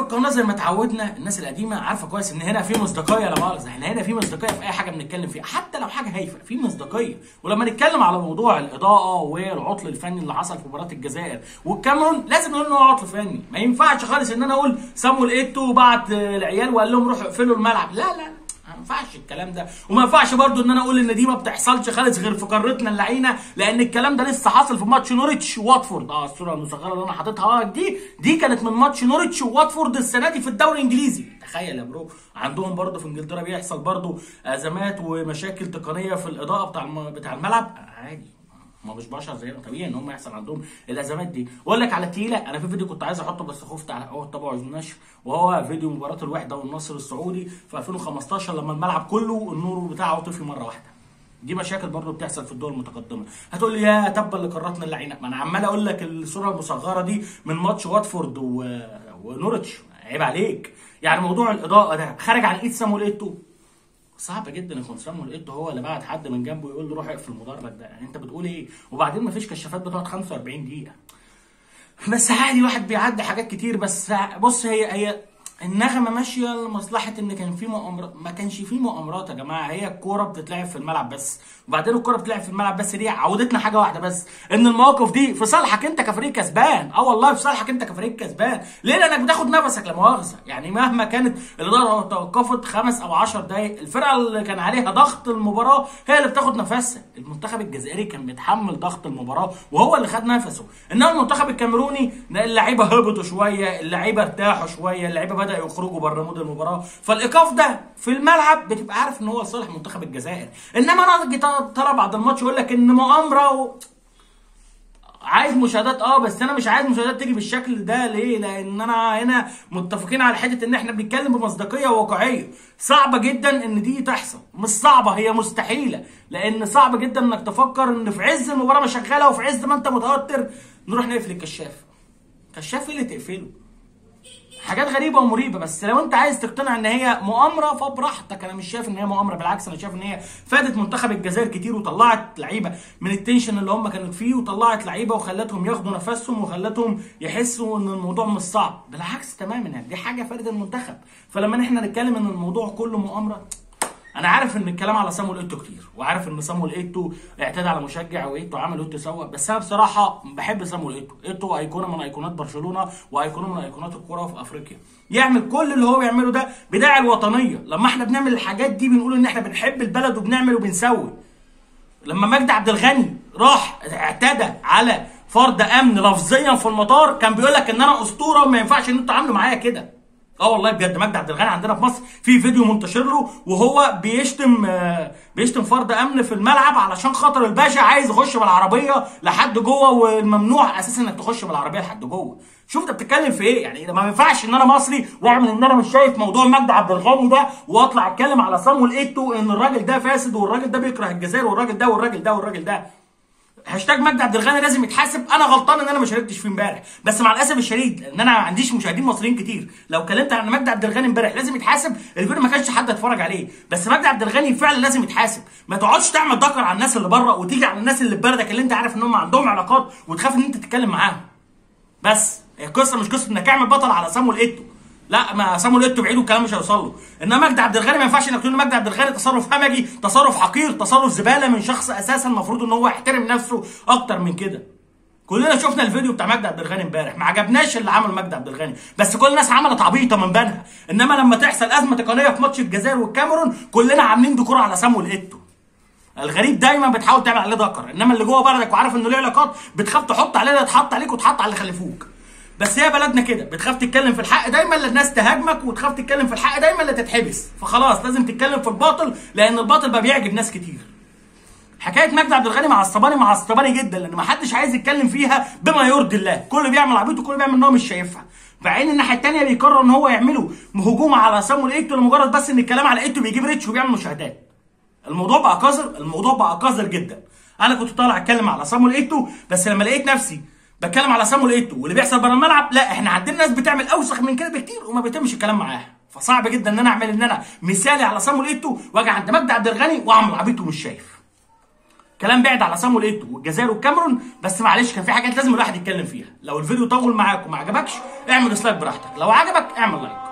القناه زي ما اتعودنا الناس القديمه عارفه كويس ان هنا في مصداقيه لا مؤاخذه احنا هنا في مصداقيه في اي حاجه بنتكلم فيها حتى لو حاجه هايفه في مصداقيه ولما نتكلم على موضوع الاضاءه والعطل الفني اللي حصل في مباراه الجزائر والكاميرون لازم نقول ان هو عطل فني ما ينفعش خالص ان انا اقول سامويل ايتو بعت العيال وقال لهم روحوا اقفلوا الملعب لا لا ما ينفعش الكلام ده وما ينفعش برضو ان انا اقول ان دي ما بتحصلش خالص غير في قارتنا اللعينه لان الكلام ده لسه حاصل في ماتش نوريتش وواتفورد اه الصوره المصغره اللي انا حاططها دي دي كانت من ماتش نوريتش وواتفورد السنه دي في الدوري الانجليزي تخيل يا برو عندهم برضو في انجلترا بيحصل برضو ازمات ومشاكل تقنيه في الاضاءه بتاع الم... بتاع الملعب عادي ما مش بشر زينا طبيعي ان هم يحصل عندهم الازمات دي واقول لك على تقيله انا في فيديو كنت عايز احطه بس خفت على هو طبعه النشر وهو فيديو مباراه الوحده والنصر السعودي في 2015 لما الملعب كله النور بتاعه طفي مره واحده دي مشاكل برضه بتحصل في الدول المتقدمه هتقول لي يا تبا لقاراتنا اللعينه ما انا عمال اقول لك الصوره المصغره دي من ماتش واتفورد و... ونورتش عيب عليك يعني موضوع الاضاءه ده خارج عن ايد سامويل ايتو صعب جدا يكون سامويل ايتو هو اللي بعت حد من جنبه يقول له روح اقفل المدرج ده يعني انت بتقول ايه وبعدين مفيش كشافات بتقعد 45 دقيقه بس عادي واحد بيعدي حاجات كتير بس بص هي هي النغمه ماشيه لمصلحه ان كان في مؤامرات ما كانش في مؤامرات يا جماعه هي الكوره بتتلعب في الملعب بس وبعدين الكوره بتتلعب في الملعب بس دي عودتنا حاجه واحده بس ان المواقف دي في صالحك انت كفريق كسبان اه والله في صالحك انت كفريق كسبان ليه لانك بتاخد نفسك لا مؤاخذه يعني مهما كانت الاداره توقفت خمس او 10 دقائق الفرقه اللي كان عليها ضغط المباراه هي اللي بتاخد نفسها المنتخب الجزائري كان بيتحمل ضغط المباراه وهو اللي خد نفسه انما المنتخب الكاميروني اللعيبه هبطوا شويه اللعيبه ارتاحوا شويه اللعيبه بداوا يخرجوا بره مود المباراه فالايقاف ده في الملعب بتبقى عارف ان هو لصالح منتخب الجزائر انما انا جيت ترى بعد الماتش يقول لك ان مؤامره و... عايز مشاهدات اه بس انا مش عايز مشاهدات تيجي بالشكل ده ليه؟ لان انا هنا متفقين على حته ان احنا بنتكلم بمصداقيه وواقعيه، صعبه جدا ان دي تحصل، مش صعبه هي مستحيله، لان صعب جدا انك تفكر ان في عز المباراه ما شغاله وفي عز ما انت متوتر نروح نقفل الكشاف. كشاف ايه اللي تقفله؟ حاجات غريبه ومريبه بس لو انت عايز تقتنع ان هي مؤامره فبراحتك انا مش شايف ان هي مؤامره بالعكس انا شايف ان هي فادت منتخب الجزائر كتير وطلعت لعيبه من التنشن اللي هم كانوا فيه وطلعت لعيبه وخلتهم ياخدوا نفسهم وخلتهم يحسوا ان الموضوع مش صعب بالعكس تماما يعني دي حاجه فادت المنتخب فلما احنا نتكلم ان الموضوع كله مؤامره انا عارف ان الكلام على سامويل ايتو كتير وعارف ان سامويل ايتو اعتدى على مشجع وايتو عمل ايتو سوى بس انا بصراحه بحب سامويل ايتو ايتو ايقونه من ايقونات برشلونه وايقونه من ايقونات الكوره في افريقيا يعمل كل اللي هو بيعمله ده بداعي الوطنيه لما احنا بنعمل الحاجات دي بنقول ان احنا بنحب البلد وبنعمل وبنسوي لما مجدي عبد الغني راح اعتدى على فرد امن لفظيا في المطار كان بيقول لك ان انا اسطوره وما ينفعش ان انتوا تعاملوا معايا كده اه والله بجد مجدي عبد الغني عندنا في مصر في فيديو منتشر له وهو بيشتم آه بيشتم فرد امن في الملعب علشان خاطر الباشا عايز يخش بالعربيه لحد جوه والممنوع اساسا انك تخش بالعربيه لحد جوه شوف انت بتتكلم في ايه يعني ما ينفعش ان انا مصري واعمل ان انا مش شايف موضوع مجدي عبد الغني ده واطلع اتكلم على صامويل ايتو ان الراجل ده فاسد والراجل ده بيكره الجزائر والراجل ده والراجل ده والراجل ده هاشتاج مجدي عبد الغني لازم يتحاسب انا غلطان ان انا ما شاركتش فيه امبارح بس مع الاسف الشديد ان انا ما عنديش مشاهدين مصريين كتير لو اتكلمت عن مجدي عبد الغني امبارح لازم يتحاسب الفيديو ما كانش حد يتفرج عليه بس مجدي عبد الغني فعلا لازم يتحاسب ما تقعدش تعمل ذكر على الناس اللي بره وتيجي على الناس اللي في بلدك اللي انت عارف ان هم عندهم علاقات وتخاف ان انت تتكلم معاهم بس هي القصه مش قصه انك اعمل بطل على سامويل ايتو لا ما سامويل ايتو بعيد والكلام مش هيوصل له انما مجدي عبد الغني ما ينفعش انك تقول مجدي عبد الغني تصرف همجي تصرف حقير تصرف زباله من شخص اساسا المفروض ان هو يحترم نفسه اكتر من كده كلنا شفنا الفيديو بتاع مجدي عبد الغني امبارح ما عجبناش اللي عمله مجدي عبد الغني بس كل الناس عملت عبيطه من بينها انما لما تحصل ازمه تقنيه في ماتش الجزائر والكاميرون كلنا عاملين ديكور على سامويل ايتو الغريب دايما بتحاول تعمل عليه ذكر انما اللي جوه بلدك وعارف انه ليه علاقات بتخاف تحط عليه اللي يتحط عليك وتحط على اللي خلفوك بس هي بلدنا كده بتخاف تتكلم في الحق دايما للناس تهاجمك وتخاف تتكلم في الحق دايما لتتحبس فخلاص لازم تتكلم في الباطل لان الباطل بقى بيعجب ناس كتير حكايه مجدي عبد الغني معصباني معصباني جدا لان ما حدش عايز يتكلم فيها بما يرضي الله كل بيعمل عبيط وكل بيعمل ان هو مش شايفها مع ان الناحيه الثانيه بيقرر ان هو يعملوا هجوم على سامويل ايتو لمجرد بس ان الكلام على ايتو بيجيب ريتش وبيعمل مشاهدات الموضوع بقى قذر الموضوع بقى قذر جدا انا كنت طالع اتكلم على سامويل ايتو بس لما لقيت نفسي بتكلم على سامويل ايتو واللي بيحصل بره الملعب لا احنا عندنا ناس بتعمل اوسخ من كده بكتير وما بيتمش الكلام معاها فصعب جدا ان انا اعمل ان انا مثالي على سامويل ايتو واجي عند مجدي عبد الغني واعمل عبيط ومش شايف كلام بعد على سامويل ايتو والجزائر والكاميرون بس معلش كان في حاجات لازم الواحد يتكلم فيها لو الفيديو طول معاك وما عجبكش اعمل ديسلايك براحتك لو عجبك اعمل لايك